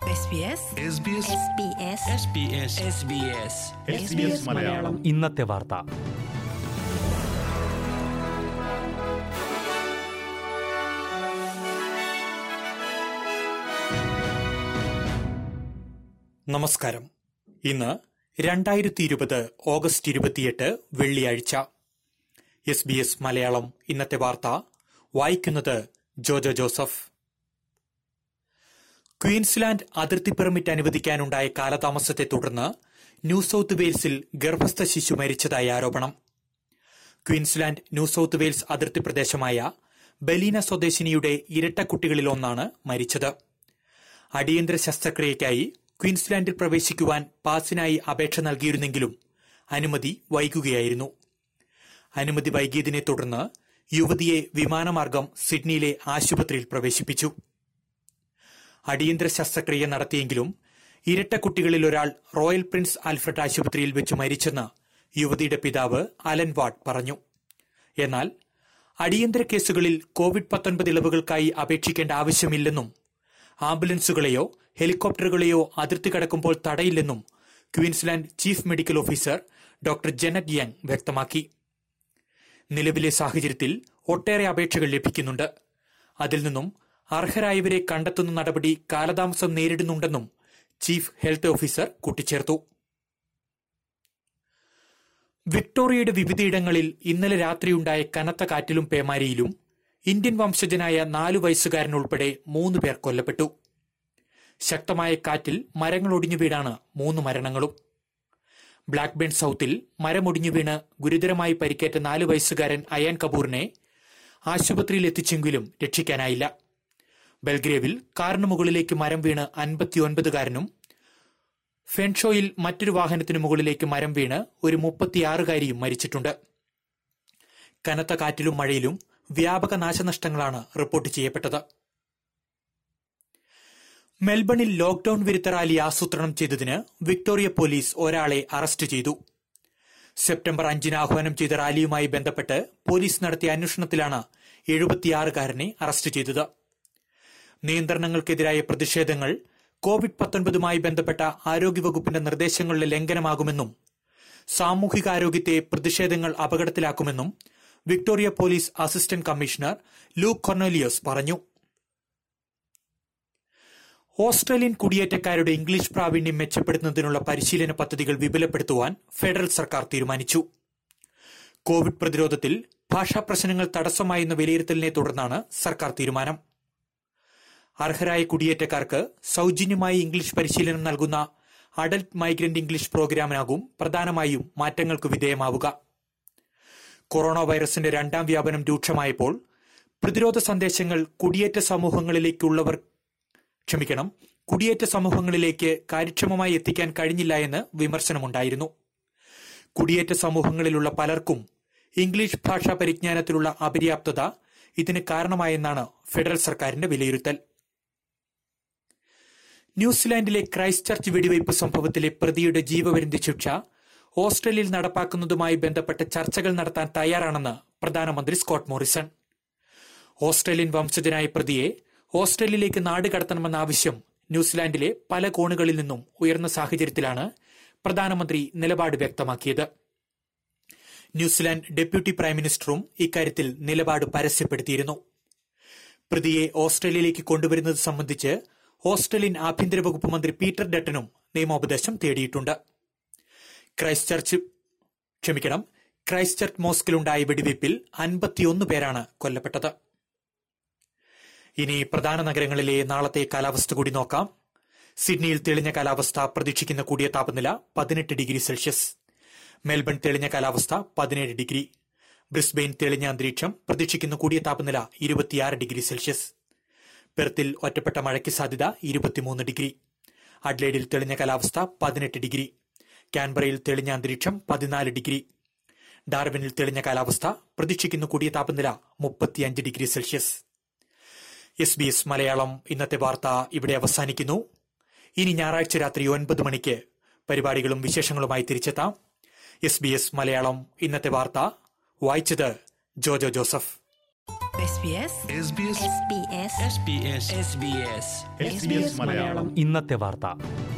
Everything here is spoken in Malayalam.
SBS SBS മലയാളം ഇന്നത്തെ വാർത്ത നമസ്കാരം ഇന്ന് രണ്ടായിരത്തി ഇരുപത് ഓഗസ്റ്റ് ഇരുപത്തിയെട്ട് വെള്ളിയാഴ്ച എസ് ബി എസ് മലയാളം ഇന്നത്തെ വാർത്ത വായിക്കുന്നത് ജോജോ ജോസഫ് ക്വീൻസ്ലാൻഡ് അതിർത്തി പെർമിറ്റ് അനുവദിക്കാനുണ്ടായ കാലതാമസത്തെ തുടർന്ന് ന്യൂ സൌത്ത് വെയിൽസിൽ ഗർഭസ്ഥ ശിശു മരിച്ചതായി ആരോപണം ക്വീൻസ്ലാൻഡ് ന്യൂ സൌത്ത് വെയിൽസ് അതിർത്തി പ്രദേശമായ ബലീന സ്വദേശിനിയുടെ ഇരട്ട കുട്ടികളിലൊന്നാണ് മരിച്ചത് അടിയന്തര ശസ്ത്രക്രിയയ്ക്കായി ക്വീൻസ്ലാൻഡിൽ പ്രവേശിക്കുവാൻ പാസിനായി അപേക്ഷ നൽകിയിരുന്നെങ്കിലും അനുമതി വൈകുകയായിരുന്നു അനുമതി വൈകിയതിനെ തുടർന്ന് യുവതിയെ വിമാനമാർഗം സിഡ്നിയിലെ ആശുപത്രിയിൽ പ്രവേശിപ്പിച്ചു അടിയന്തര ശസ്ത്രക്രിയ നടത്തിയെങ്കിലും ഇരട്ട കുട്ടികളിൽ ഒരാൾ റോയൽ പ്രിൻസ് ആൽഫ്രഡ് ആശുപത്രിയിൽ വെച്ച് മരിച്ചെന്ന് യുവതിയുടെ പിതാവ് അലൻ വാട്ട് പറഞ്ഞു എന്നാൽ അടിയന്തര കേസുകളിൽ കോവിഡ് പത്തൊൻപത് ഇളവുകൾക്കായി അപേക്ഷിക്കേണ്ട ആവശ്യമില്ലെന്നും ആംബുലൻസുകളെയോ ഹെലികോപ്റ്ററുകളെയോ അതിർത്തി കടക്കുമ്പോൾ തടയില്ലെന്നും Queensland chief medical officer doctor Jeannette Young വ്യക്തമാക്കി നിലവിലെ സാഹചര്യത്തിൽ ഒട്ടേറെ അപേക്ഷകൾ ലഭിക്കുന്നുണ്ട് അതിൽ നിന്നും അർഹരായവരെ കണ്ടെത്തുന്ന നടപടി കാലതാമസം നേരിടുന്നുണ്ടെന്നും ചീഫ് ഹെൽത്ത് ഓഫീസർ കൂട്ടിച്ചേർത്തു വിക്ടോറിയയുടെ വിവിധയിടങ്ങളിൽ ഇന്നലെ രാത്രിയുണ്ടായ കനത്ത കാറ്റിലും പേമാരിയിലും ഇന്ത്യൻ വംശജനായ നാലു വയസ്സുകാരനുൾപ്പെടെ മൂന്ന് പേർ കൊല്ലപ്പെട്ടു ശക്തമായ കാറ്റിൽ മരങ്ങൾ ഒടിഞ്ഞു വീണാണ് മൂന്ന് മരണങ്ങളും ബ്ലാക്ക്ബേൺ സൌത്തിൽ മരമൊടിഞ്ഞു വീണ് ഗുരുതരമായി പരിക്കേറ്റ നാലു വയസ്സുകാരൻ അയാൻ കപൂറിനെ ആശുപത്രിയിൽ എത്തിച്ചെങ്കിലും രക്ഷിക്കാനായില്ല ബൽഗ്രേവിൽ കാറിന് മുകളിലേക്ക് മരം വീണ് അൻപത്തിയൊൻപതുകാരനും ഫെൻഷോയിൽ മറ്റൊരു വാഹനത്തിന് മുകളിലേക്ക് മരം വീണ് ഒരു മുപ്പത്തിയാറുകാരിയും മരിച്ചിട്ടുണ്ട് കനത്ത കാറ്റിലും മഴയിലും വ്യാപക നാശനഷ്ടങ്ങളാണ് റിപ്പോർട്ട് ചെയ്യപ്പെട്ടത് മെൽബണിൽ ലോക്ഡൌൺ വിരുദ്ധ റാലി ആസൂത്രണം ചെയ്തതിന് വിക്ടോറിയ പോലീസ് ഒരാളെ അറസ്റ്റ് ചെയ്തു സെപ്റ്റംബർ അഞ്ചിന് ആഹ്വാനം ചെയ്ത റാലിയുമായി ബന്ധപ്പെട്ട് പോലീസ് നടത്തിയ അന്വേഷണത്തിലാണ് എഴുപത്തിയാറുകാരനെ അറസ്റ്റ് ചെയ്തത് നിയന്ത്രണങ്ങൾക്കെതിരായ പ്രതിഷേധങ്ങൾ കോവിഡ് പത്തൊൻപതുമായി ബന്ധപ്പെട്ട ആരോഗ്യവകുപ്പിന്റെ നിർദ്ദേശങ്ങളുടെ ലംഘനമാകുമെന്നും സാമൂഹികാരോഗ്യത്തെ പ്രതിഷേധങ്ങൾ അപകടത്തിലാക്കുമെന്നും Victoria police assistant commissioner Luke Cornelius പറഞ്ഞു ഓസ്ട്രേലിയൻ കുടിയേറ്റക്കാരുടെ ഇംഗ്ലീഷ് പ്രാവീണ്യം മെച്ചപ്പെടുത്തുന്നതിനുള്ള പരിശീലന പദ്ധതികൾ വിപുലപ്പെടുത്തുവാൻ ഫെഡറൽ സർക്കാർ തീരുമാനിച്ചു കോവിഡ് പ്രതിരോധത്തിൽ ഭാഷാ പ്രശ്നങ്ങൾ തടസ്സമായെന്ന വിലയിരുത്തലിനെ തുടർന്നാണ് സർക്കാർ തീരുമാനം അർഹരായ കുടിയേറ്റക്കാർക്ക് സൌജന്യമായി ഇംഗ്ലീഷ് പരിശീലനം നൽകുന്ന അഡൽട്ട് മൈഗ്രന്റ് ഇംഗ്ലീഷ് പ്രോഗ്രാമിനാകും പ്രധാനമായും മാറ്റങ്ങൾക്ക് വിധേയമാവുക കൊറോണ വൈറസിന്റെ രണ്ടാം വ്യാപനം രൂക്ഷമായപ്പോൾ പ്രതിരോധ സന്ദേശങ്ങൾ കുടിയേറ്റ സമൂഹങ്ങളിലേക്കുള്ളവർ ക്ഷമിക്കണം കുടിയേറ്റ സമൂഹങ്ങളിലേക്ക് കാര്യക്ഷമമായി എത്തിക്കാൻ കഴിഞ്ഞില്ല എന്ന് വിമർശനമുണ്ടായിരുന്നു കുടിയേറ്റ സമൂഹങ്ങളിലുള്ള പലർക്കും ഇംഗ്ലീഷ് ഭാഷാ പരിജ്ഞാനത്തിലുള്ള അപര്യാപ്തത ഇതിന് കാരണമായെന്നാണ് ഫെഡറൽ സർക്കാരിന്റെ വിലയിരുത്തൽ ന്യൂസിലാൻഡിലെ ക്രൈസ്റ്റ് ചർച്ച് വെടിവയ്പ് സംഭവത്തിലെ പ്രതിയുടെ ജീവപര്യന്ത ശിക്ഷ ഓസ്ട്രേലിയയിൽ നടപ്പാക്കുന്നതുമായി ബന്ധപ്പെട്ട ചർച്ചകൾ നടത്താൻ തയ്യാറാണെന്ന് പ്രധാനമന്ത്രി സ്കോട്ട് മോറിസൺ ഓസ്ട്രേലിയൻ വംശജനായ പ്രതിയെ ഓസ്ട്രേലിയയിലേക്ക് നാട് കടത്തണമെന്ന ആവശ്യം ന്യൂസിലാൻഡിലെ പല കോണുകളിൽ നിന്നും ഉയർന്ന സാഹചര്യത്തിലാണ് പ്രധാനമന്ത്രി നിലപാട് വ്യക്തമാക്കിയത് ന്യൂസിലാൻഡ് ഡെപ്യൂട്ടി പ്രൈം മിനിസ്റ്ററും ഇക്കാര്യത്തിൽ നിലപാട് പരസ്യപ്പെടുത്തിയിരുന്നു പ്രതിയെ ഓസ്ട്രേലിയയിലേക്ക് കൊണ്ടുവരുന്നത് സംബന്ധിച്ച് ഓസ്ട്രേലിയൻ ആഭ്യന്തര വകുപ്പ് മന്ത്രി പീറ്റർ ഡട്ടനും നിയമോപദേശം തേടിയിട്ടുണ്ട് ക്രൈസ്റ്റ് ചർച്ച് ക്ഷമിക്കണം ക്രൈസ്റ്റ് ചർച്ച് മോസ്കിലുണ്ടായ വെടിവയ്പിൽ അൻപത്തിയൊന്ന് പേരാണ് കൊല്ലപ്പെട്ടത് ഇനി പ്രധാന നഗരങ്ങളിലെ നാളത്തെ കാലാവസ്ഥ കൂടി നോക്കാം സിഡ്നിയിൽ തെളിഞ്ഞ കാലാവസ്ഥ പ്രതീക്ഷിക്കുന്ന കൂടിയ താപനില പതിനെട്ട് ഡിഗ്രി സെൽഷ്യസ് മെൽബൺ തെളിഞ്ഞ കാലാവസ്ഥ പതിനേഴ് ഡിഗ്രി ബ്രിസ്ബെയിൻ തെളിഞ്ഞ അന്തരീക്ഷം പ്രതീക്ഷിക്കുന്ന കൂടിയ താപനില ഇരുപത്തിയാറ് ഡിഗ്രി സെൽഷ്യസ് പെർത്തിൽ ഒറ്റപ്പെട്ട മഴയ്ക്ക് സാധ്യത ഇരുപത്തിമൂന്ന് ഡിഗ്രി അഡ്ലേഡിൽ തെളിഞ്ഞ കാലാവസ്ഥ പതിനെട്ട് ഡിഗ്രി കാൻബറയിൽ തെളിഞ്ഞ അന്തരീക്ഷം പതിനാല് ഡിഗ്രി ഡാർവിനിൽ തെളിഞ്ഞ കാലാവസ്ഥ പ്രതീക്ഷിക്കുന്ന കൂടിയ താപനില മുപ്പത്തിയഞ്ച് degree Celsius S B S Malayalam ഇന്നത്തെ വാർത്ത ഇവിടെ അവസാനിക്കുന്നു ഇനി ഞായറാഴ്ച രാത്രി ഒൻപത് മണിക്ക് പരിപാടികളും വിശേഷങ്ങളുമായി തിരിച്ചെത്താം എസ് ബി എസ് മലയാളം ഇന്നത്തെ വാർത്ത വായിച്ചത് ജോജോ ജോസഫ് SBS SBS മലയാളം ഇന്നത്തെ വാർത്ത